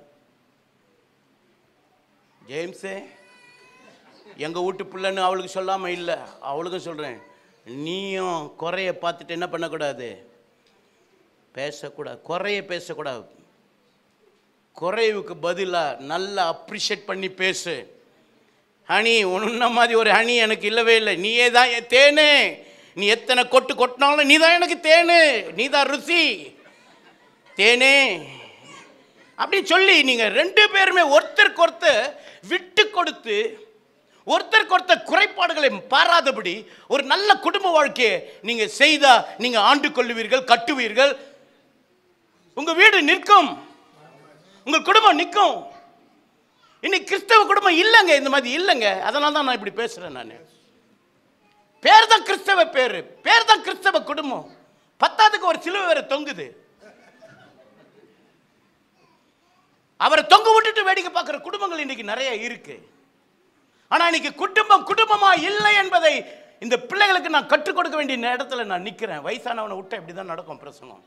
ஜேம்ஸே எங்க வீட்டு பிள்ளைன்னு அவளுக்கு சொல்லாம இல்லை அவளுக்கும் சொல்றேன் நீயும் குறைய பார்த்துட்டு என்ன பண்ணக்கூடாது பேசக்கூடாது குறைய பேசக்கூடாது குறைவுக்கு பதிலாக நல்லா அப்ரிஷியேட் பண்ணி பேசு ஹனி உன்ன மாதிரி ஒரு ஹனி எனக்கு இல்லவே இல்லை நீயே தான் என் தேனு நீ எத்தனை கொட்டு கொட்டினாலும் நீ தான் எனக்கு தேனு நீ தான் ருசி தேனே அப்படி சொல்லி நீங்கள் ரெண்டு பேருமே ஒருத்தருக்கு ஒருத்தர் விட்டு கொடுத்து ஒருத்தருக்கு ஒருத்தர் குறைபாடுகளை பாராதபடி ஒரு நல்ல குடும்ப வாழ்க்கையை நீங்கள் செய்தா நீங்கள் ஆண்டு கொள்ளுவீர்கள் கட்டுவீர்கள் உங்க வீடு நிற்கும் உங்க குடும்பம் நிற்கும் இன்னைக்கு கிறிஸ்தவ குடும்பம் இல்லைங்க இந்த மாதிரி இல்லைங்க அதனால தான் நான் இப்படி பேசுறேன் நான் பேர் தான் கிறிஸ்தவ பேரு பேர் தான் கிறிஸ்தவ குடும்பம் பத்தாவதுக்கு ஒரு சிலுவை வேற தொங்குது அவரை தொங்க விட்டுட்டு வேடிக்கை பார்க்குற குடும்பங்கள் இன்னைக்கு நிறைய இருக்கு ஆனா இன்னைக்கு குடும்பம் குடும்பமா இல்லை என்பதை இந்த பிள்ளைகளுக்கு நான் கற்றுக் கொடுக்க வேண்டிய இடத்துல நான் நிக்கிறேன் வயசானவனை விட்டா இப்படி தான் நடக்கும் பிரசங்கம்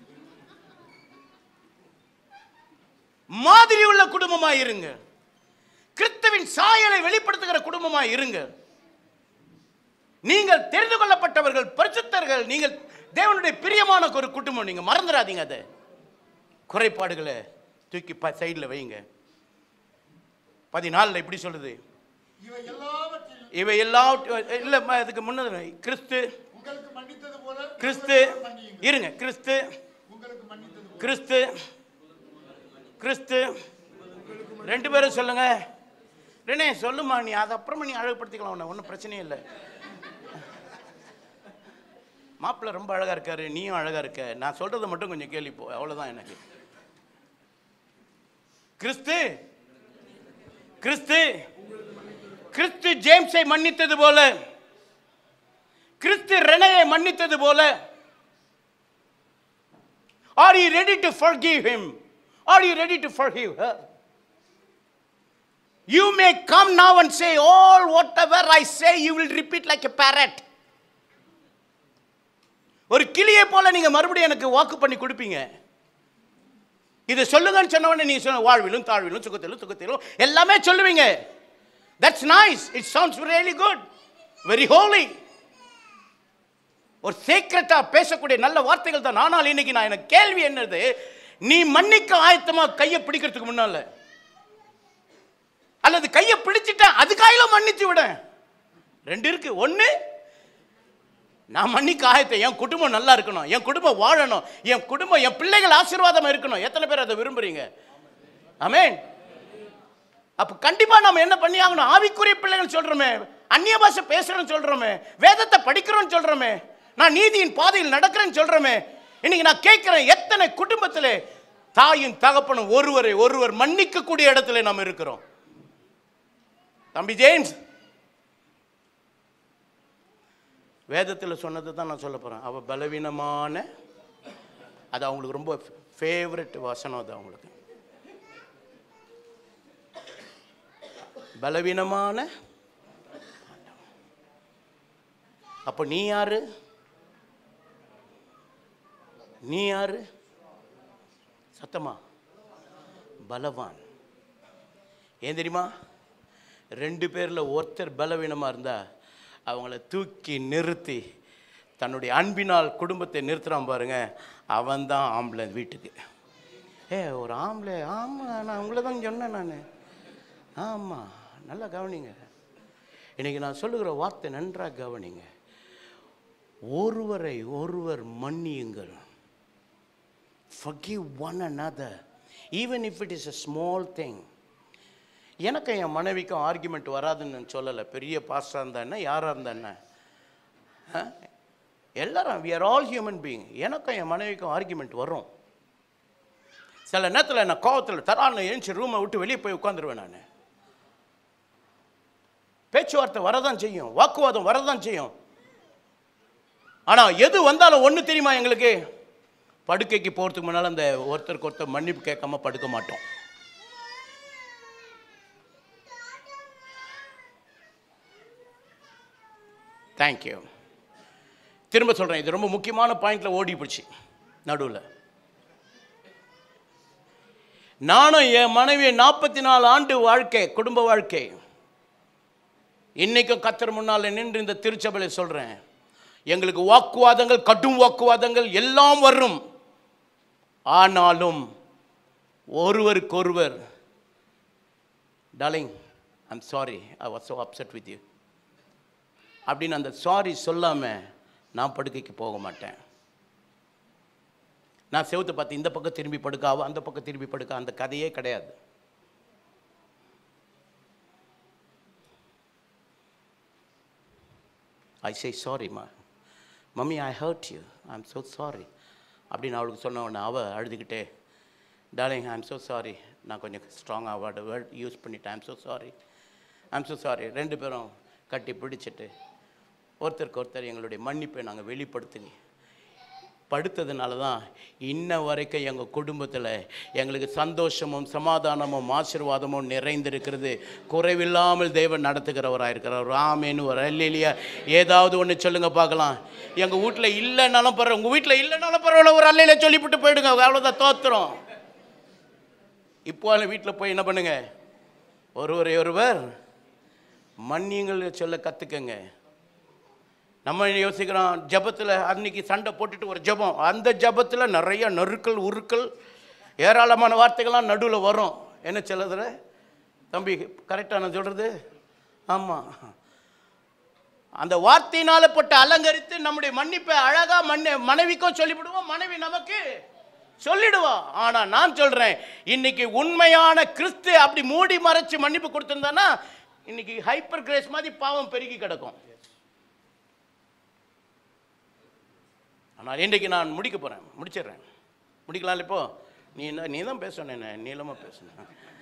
மாதிரி உள்ள குடும்பமா இருங்க கிறிஸ்துவின் சாயலை வெளிப்படுத்துகிற குடும்பமா இருங்க நீங்கள் தெரிந்து கொள்ளப்பட்டவர்கள் பரிசுத்தர்கள் நீங்கள் தேவனுடைய பிரியமான ஒரு குடும்பம் நீங்க மறந்துடாதீங்க அதை குறைபாடுகளை தூக்கி சைடில் வைங்க பதினாலில் இப்படி சொல்லுது இவை எல்லாவற்றையும் இவை எல்லா இல்லை அதுக்கு முன்னது கிறிஸ்து உங்களுக்கு மன்னித்தது போல கிறிஸ்து உங்களுக்கும் மன்னியுங்கள். இருங்க கிறிஸ்து உங்களுக்கு மன்னித்தது போல. கிறிஸ்து கிறிஸ்து ரெண்டு பேரும் சொல்லுங்க ரெனே சொல்லுமா நீ அதை அப்புறமா நீ அழகுபடுத்திக்கலாம் உன்னை ஒன்றும் பிரச்சனையே இல்லை மாப்பிள்ளை ரொம்ப அழகா இருக்காரு நீயும் அழகா இருக்க நான் சொல்றதை மட்டும் கொஞ்சம் கேள்வி போ அவ்வளவுதான் எனக்கு கிறிஸ்து கிறிஸ்து கிறிஸ்து ஜேம்ஸை மன்னித்தது போல கிறிஸ்து ரெனையை மன்னித்தது போல Are you ready to forgive him? Are you ready to forgive her? You may come now and say, All whatever I say, you will repeat like a parrot. ஒரு கிளியை போல நீங்க மறுபடியும் எனக்கு வாக்கு பண்ணி கொடுப்பீங்க இதை சொல்லுங்கன்னு சொன்ன உடனே நீங்க சொல்ல வாழ்விலும் தாழ்விலும் சுகத்திலும் சுகத்திலும் எல்லாமே சொல்லுவீங்க that's nice it sounds really good very holy ஒரு சீக்கிரட்டா பேசக்கூடிய நல்ல வார்த்தைகள் தான் ஆனால் இன்னைக்கு நான் எனக்கு கேள்வி என்னது நீ மன்னிக்க ஆயத்தமா கையை பிடிக்கிறதுக்கு முன்னால அல்லது கையை பிடிச்சிட்டேன் அதுக்காயில மன்னிச்சு விட ரெண்டு இருக்கு ஒண்ணு நான் மன்னிக்க ஆயத்தை என் குடும்பம் நல்லா இருக்கணும் என் குடும்பம் வாழணும் என் குடும்பம் என் பிள்ளைகள் ஆசீர்வாதமா இருக்கணும் எத்தனை பேர் அதை விரும்புறீங்க ஆமென் அப்ப கண்டிப்பா நம்ம என்ன பண்ணி ஆகணும் ஆவிக்குரிய பிள்ளைகள் சொல்றோமே அந்நிய பாஷை பேசுறேன்னு சொல்றோமே வேதத்தை படிக்கிறோம்னு சொல்றோமே நான் நீதியின் பாதையில் நடக்கிறேன்னு சொல்றோமே இன்னைக்கு நான் கேட்கிறேன் எத்தனை குடும்பத்திலே தாயும் தகப்பனும் ஒருவரை ஒருவர் மன்னிக்கக்கூடிய இடத்துல நாம் இருக்கிறோம் தம்பி ஜேம்ஸ் வேதத்தில் சொன்னதை தான் நான் சொல்ல போகிறேன் அவள் பலவீனமான அது அவங்களுக்கு ரொம்ப ஃபேவரட் வசனம் அது அவங்களுக்கு பலவீனமான அப்போ நீ யாரு நீ யாரு சத்தமா பலவான் ஏன் தெரியுமா ரெண்டு பேரில் ஒருத்தர் பலவீனமாக இருந்தா அவங்கள தூக்கி நிறுத்தி தன்னுடைய அன்பினால் குடும்பத்தை நிறுத்துறான் பாருங்க அவன்தான் ஆம்பளை வீட்டுக்கு ஏ ஒரு ஆம்பளை ஆமாம் நான் உங்களை தான் சொன்னேன் நான் ஆமாம் நல்லா கவனிங்க இன்னைக்கு நான் சொல்லுகிற வார்த்தை நன்றாக கவனிங்க ஒருவரை ஒருவர் மன்னியுங்கள் forgive one another even if it is a small thing எனக்கு என் மனைவிக்கும் ஆர்குமெண்ட் வராதுன்னு நான் சொல்லலை பெரிய பாஸ்டாக இருந்தா என்ன யாராக இருந்தா என்ன ஆ? எல்லாரும் we are all human being எனக்கும் என் மனைவிக்கும் ஆர்குமெண்ட் வரும் சில நேரத்தில் நான் கோவத்தில் தரான்னு எழுந்துச்சு ரூமை விட்டு வெளியே போய் உட்காந்துருவேன் நான் பேச்சுவார்த்தை வரதான் செய்யும் வாக்குவாதம் வரதான் செய்யும் ஆனால் எது வந்தாலும் ஒன்று தெரியுமா எங்களுக்கு படுக்கைக்கு போகிறதுக்கு முன்னால் அந்த ஒருத்தருக்கு ஒருத்தர் மன்னிப்பு கேட்காம படுக்க மாட்டோம் தேங்க்யூ திரும்ப சொல்கிறேன் இது ரொம்ப முக்கியமான பாயிண்டில் ஓடி போச்சு நடுவில் நானும் என் மனைவி நாற்பத்தி நாலு ஆண்டு வாழ்க்கை குடும்ப வாழ்க்கை இன்னைக்கும் கத்தர் முன்னால் நின்று இந்த திருச்சபையில் சொல்கிறேன் எங்களுக்கு வாக்குவாதங்கள் கடும் வாக்குவாதங்கள் எல்லாம் வரும் ஆனாலும் ஒருவருக்கொருவர் darling I'm sorry I was so upset with you அப்படின்னு அந்த சாரி சொல்லாமல் நான் படுக்கைக்கு போக மாட்டேன் நான் செவுத்தை பார்த்து இந்த பக்கம் திரும்பி படுக்க அவ அந்த பக்கம் திரும்பி படுக்க அந்த கதையே கிடையாது ஐ சே சாரிம்மா mummy I hurt you I am so sorry அப்படின்னு அவளுக்கு சொன்ன உடனே அவள் அழுதுகிட்டே darling I am so sorry நான் கொஞ்சம் ஸ்ட்ராங்காக வேர்டு வேர்ட் யூஸ் பண்ணிட்டேன் I'm so sorry I'm so sorry ரெண்டு பேரும் கட்டி பிடிச்சிட்டு ஒருத்தருக்கு ஒருத்தர் எங்களுடைய மன்னிப்பை நாங்கள் வெளிப்படுத்தி படுத்ததுனால தான் இன்ன வரைக்கும் எங்கள் குடும்பத்தில் எங்களுக்கு சந்தோஷமும் சமாதானமும் ஆசீர்வாதமும் நிறைந்திருக்கிறது குறைவில்லாமல் தேவன் நடத்துகிறவராக இருக்கிறார் ராமேன்னு ஒரு அல்லையா ஏதாவது ஒன்று சொல்லுங்க பார்க்கலாம் எங்கள் வீட்டில் இல்லைனாலும் பரவாயில்ல உங்கள் வீட்டில் இல்லைனாலும் பரவாயில்ல ஒரு அல்லையில சொல்லிவிட்டு போயிடுங்க அவ்வளோதான் தோத்துறோம் இப்போ வீட்டில் போய் என்ன பண்ணுங்க ஒருவரை ஒருவர் மன்னியங்கள் சொல்ல கற்றுக்கங்க நம்ம யோசிக்கிறோம் ஜபத்தில் அன்னைக்கு சண்டை போட்டுட்டு ஒரு ஜெபம் அந்த ஜபத்தில் நிறைய நறுக்கள் உருக்கள் ஏராளமான வார்த்தைகள்லாம் நடுவில் வரும் என்ன சொல்லுதுல தம்பி கரெக்டாக நான் சொல்கிறது ஆமாம் அந்த வார்த்தையினால போட்டு அலங்கரித்து நம்முடைய மன்னிப்பை அழகாக மன்ன மனைவிக்கும் சொல்லிவிடுவோம் மனைவி நமக்கு சொல்லிடுவோம் ஆனா நான் சொல்றேன் இன்னைக்கு உண்மையான கிறிஸ்து அப்படி மூடி மறைச்சு மன்னிப்பு கொடுத்திருந்தானா இன்னைக்கு ஹைப்பர் கிரேஸ் மாதிரி பாவம் பெருகி கிடக்கும் ஆனால் இன்றைக்கு நான் முடிக்க போகிறேன் முடிச்சிடுறேன் முடிக்கலாம் இப்போ நீ என்ன நீ தான் பேசணும் என்ன நீளமாக பேசணும்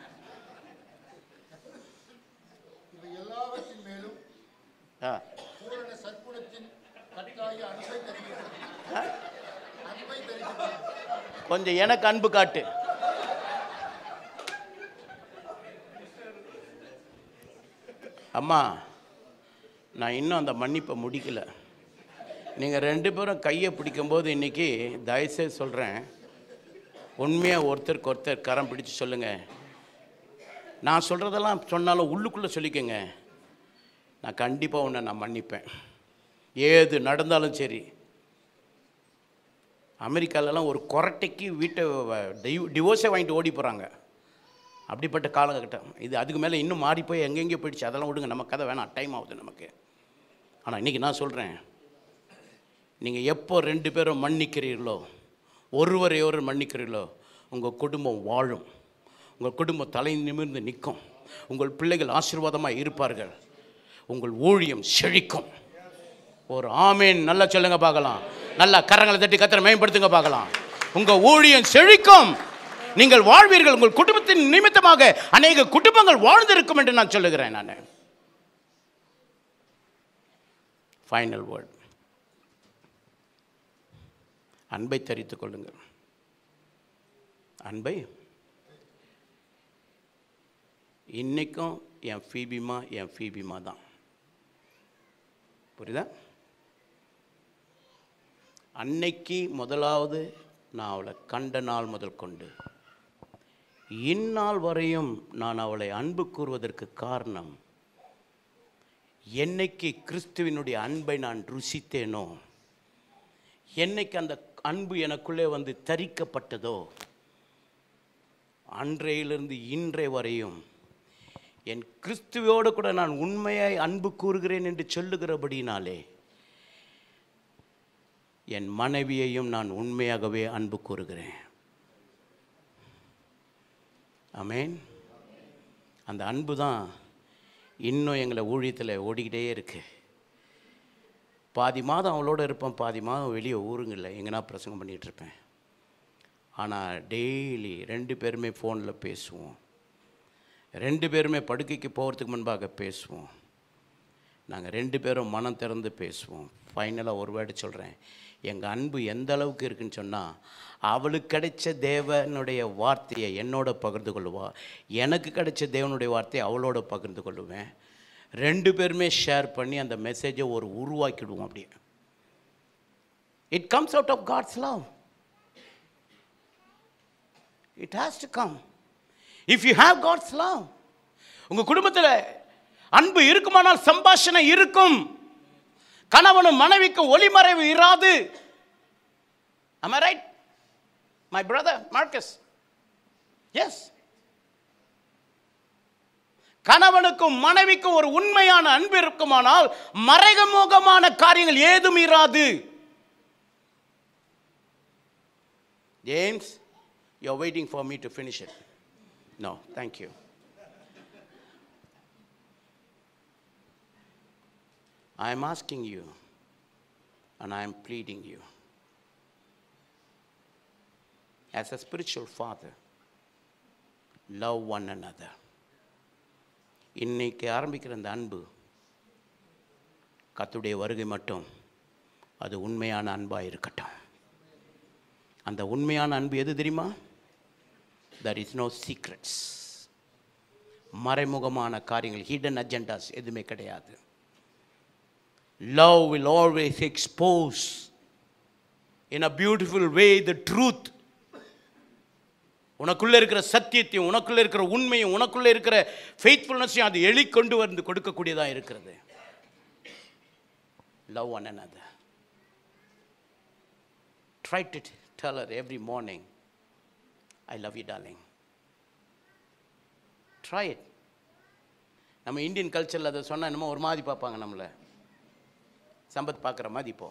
இவை எல்லாவற்றின் மேலும் ஆ பூரண சற்குணத்தின் கட்டாய அன்பை தருகிறது ஆ? அன்பை தருகிறது கொஞ்சம் எனக்கு அன்பு காட்டு அம்மா நான் இன்னும் அந்த மன்னிப்பை முடிக்கல நீங்கள் ரெண்டு பேரும் கையை பிடிக்கும்போது இன்னைக்கு தயவுசெய்து சொல்கிறேன் உண்மையாக ஒருத்தருக்கு ஒருத்தர் கரம் பிடிச்சு சொல்லுங்கள் நான் சொல்கிறதெல்லாம் சொன்னாலும் உள்ளுக்குள்ளே சொல்லிக்கோங்க நான் கண்டிப்பாக உன்னை நான் மன்னிப்பேன் ஏது நடந்தாலும் சரி அமெரிக்காலலாம் ஒரு கொரட்டைக்கு வீட்டை டிவோர்ஸே வாங்கிட்டு ஓடி போகிறாங்க அப்படிப்பட்ட காலகட்டம் இது அதுக்கு மேலே இன்னும் மாறி போய் எங்கெங்கேயோ போயிடுச்சு அதெல்லாம் விடுங்க நம்ம கதை வேணாம் டைம் ஆகுது நமக்கு ஆனால் இன்றைக்கி நான் சொல்கிறேன் நீங்கள் எப்போ ரெண்டு பேரும் மன்னிக்கிறீர்களோ ஒருவரை ஒருவர் மன்னிக்கிறீர்களோ உங்கள் குடும்பம் வாழும் உங்கள் குடும்பம் தலை நிமிர்ந்து நிற்கும் உங்கள் பிள்ளைகள் ஆசீர்வாதமாக இருப்பார்கள் உங்கள் ஊழியம் செழிக்கும் ஒரு ஆமேன் நல்லா சொல்லுங்க பார்க்கலாம் நல்லா கரங்களை தட்டி கத்திர மேம்படுத்துங்க பார்க்கலாம் உங்கள் ஊழியம் செழிக்கும் நீங்கள் வாழ்வீர்கள் உங்கள் குடும்பத்தின் நிமித்தமாக அநேக குடும்பங்கள் வாழ்ந்திருக்கும் என்று நான் சொல்லுகிறேன் நான் ஃபைனல் வேர்ட் அன்பை தரித்துக் கொள்ளுங்கள் அன்பை இன்னைக்கும் என் ஃபீபிமா என் ஃபீபிமா தான் புரியுதா அன்னைக்கு முதலாவது நான் அவளை கண்ட நாள் முதல் கொண்டு இந்நாள் வரையும் நான் அவளை அன்பு கூறுவதற்கு காரணம் என்னைக்கு கிறிஸ்துவினுடைய அன்பை நான் ருசித்தேனோ என்னைக்கு அந்த அன்பு எனக்குள்ளே வந்து தரிக்கப்பட்டதோ அன்றையிலிருந்து இன்றைய வரையும் என் கிறிஸ்துவோடு கூட நான் உண்மையாய் அன்பு கூறுகிறேன் என்று சொல்லுகிறபடினாலே என் மனைவியையும் நான் உண்மையாகவே அன்பு கூறுகிறேன் ஆமென் அந்த அன்பு தான் இன்னும் எங்களை ஊழியத்தில் ஓடிக்கிட்டே இருக்கு பாதி மாதம் அவளோட இருப்பேன் பாதி மாதம் வெளியே ஊருங்களில் எங்கன்னா பிரசங்கம் பண்ணிகிட்டு இருப்பேன் ஆனால் டெய்லி ரெண்டு பேருமே ஃபோனில் பேசுவோம் ரெண்டு பேருமே படுக்கைக்கு போகிறதுக்கு முன்பாக பேசுவோம் நாங்கள் ரெண்டு பேரும் மனம் திறந்து பேசுவோம் ஃபைனலாக ஒரு வேர்டு சொல்கிறேன் எங்கள் அன்பு எந்த அளவுக்கு இருக்குன்னு சொன்னால் அவளுக்கு கிடைச்ச தேவனுடைய வார்த்தையை என்னோட பகிர்ந்து கொள்ளுவா எனக்கு கிடைச்ச தேவனுடைய வார்த்தையை அவளோட பகிர்ந்து கொள்ளுவேன் ரெண்டு பேருமே ஷேர் பண்ணி அந்த மெசேஜை ஒரு உருவாக்கிடுவோம் அப்படியே it comes out of God's love it has to come if you have God's love உங்கள் குடும்பத்தில் அன்பு இருக்குமானால் சம்பாஷணை இருக்கும் கணவனும் மனைவிக்கும் ஒளிமறைவு இராது am i right my brother marcus yes கணவனுக்கும் மனைவிக்கும் ஒரு உண்மையான அன்பு இருக்குமானால் மறைமுகமான காரியங்கள் ஏதும் இராது James you are waiting for me to finish it no thank you I am asking you and I am pleading you as a spiritual father love one another இன்னைக்கு ஆரம்பிக்கிற அந்த அன்பு கத்துடைய வருகை மட்டும் அது உண்மையான அன்பாக இருக்கட்டும் அந்த உண்மையான அன்பு எது தெரியுமா தர் இஸ் நோ சீக்ரெட்ஸ் மறைமுகமான காரியங்கள் ஹிடன் அஜெண்டாஸ் எதுவுமே கிடையாது love will always expose in a beautiful way the truth உனக்குள்ள இருக்கிற சத்தியத்தையும் உனக்குள்ள இருக்கிற உண்மையும் உனக்குள்ள இருக்கிற ஃபெய்த்ஃபுல்னஸையும் அது எளிக்கொண்டு வந்து கொடுக்கக்கூடியதாக இருக்கிறது love one another try to tell her every morning i love you darling try it நம்ம இந்தியன் கல்ச்சரில் அதை சொன்னால் என்னமோ ஒரு மாதிரி பார்ப்பாங்க நம்மளை சம்பத் பார்க்குற மாதிரி இப்போ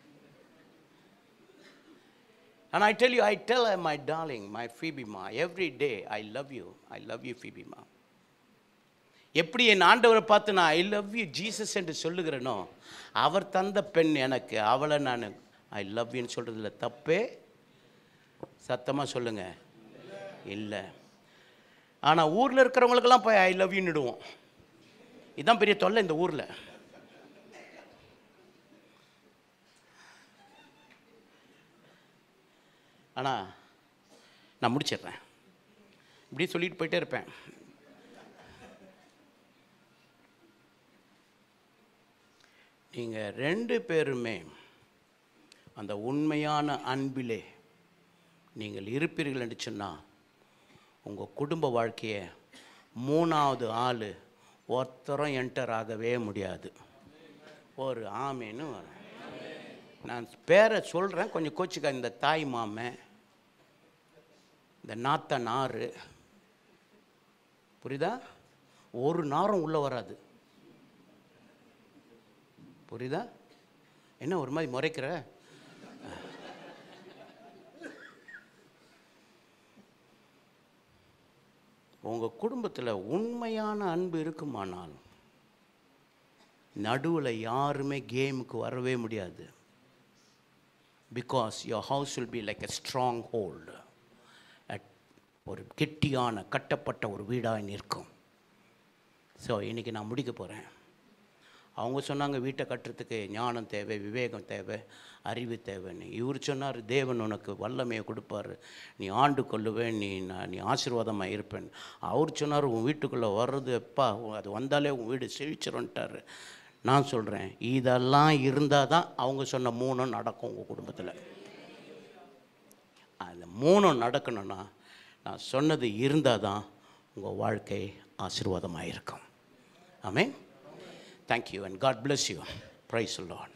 And I tell you, I tell her, my darling, my Phoebe Ma, every day, I love you. I love you, Phoebe Ma. எப்படி என் ஆண்டவரை பார்த்து நான் ஐ லவ் யூ ஜீசஸ் என்று சொல்லுகிறேனோ அவர் தந்த பெண் எனக்கு அவளை நான் ஐ லவ் யூன்னு சொல்கிறதுல தப்பே சத்தமாக சொல்லுங்க இல்லை ஆனால் ஊரில் இருக்கிறவங்களுக்கெல்லாம் போய் ஐ லவ் யூன்னுடுவோம் இதுதான் பெரிய தொல்லை இந்த ஊரில் ஆனால் நான் முடிச்சிடுறேன் இப்படி சொல்லிட்டு போயிட்டே இருப்பேன் நீங்கள் ரெண்டு பேருமே அந்த உண்மையான அன்பிலே நீங்கள் இருப்பீர்கள் என்று சொன்னால் உங்கள் குடும்ப வாழ்க்கையை மூணாவது ஆள் ஒருத்தரும் என்டர் ஆகவே முடியாது ஒரு ஆமேன்னு வரும் நான் பேரை சொல்கிறேன் கொஞ்சம் கோச்சிக்கா இந்த தாய் மாமன் இந்த நாத்த நாறு புரியுதா ஒரு நாரும் உள்ளே வராது புரியுதா என்ன ஒரு மாதிரி முறைக்கிற உங்கள் குடும்பத்தில் உண்மையான அன்பு இருக்குமானால் நடுவில் யாருமே கேமுக்கு வரவே முடியாது because your house will be like a strong hold ஒரு கெட்டியான கட்டப்பட்ட ஒரு வீடாக நிற்கும் ஸோ இன்றைக்கி நான் முடிக்க போகிறேன் அவங்க சொன்னாங்க வீட்டை கட்டுறதுக்கு ஞானம் தேவை விவேகம் தேவை அறிவு தேவைன்னு இவர் சொன்னார் தேவன் உனக்கு வல்லமையை கொடுப்பாரு நீ ஆண்டு கொள்ளுவேன் நீ நான் நீ ஆசீர்வாதமாக இருப்பேன் அவர் சொன்னார் உன் வீட்டுக்குள்ளே வர்றது எப்பா அது வந்தாலே உன் வீடு செழிச்சிரும்ட்டாரு நான் சொல்கிறேன் இதெல்லாம் இருந்தால் தான் அவங்க சொன்ன மூணும் நடக்கும் உங்கள் குடும்பத்தில் அந்த மூணும் நடக்கணும்னா நான் சொன்னது இருந்தால் தான் உங்கள் வாழ்க்கை ஆசீர்வாதமாக இருக்கும் amen thank you and God bless you praise Lord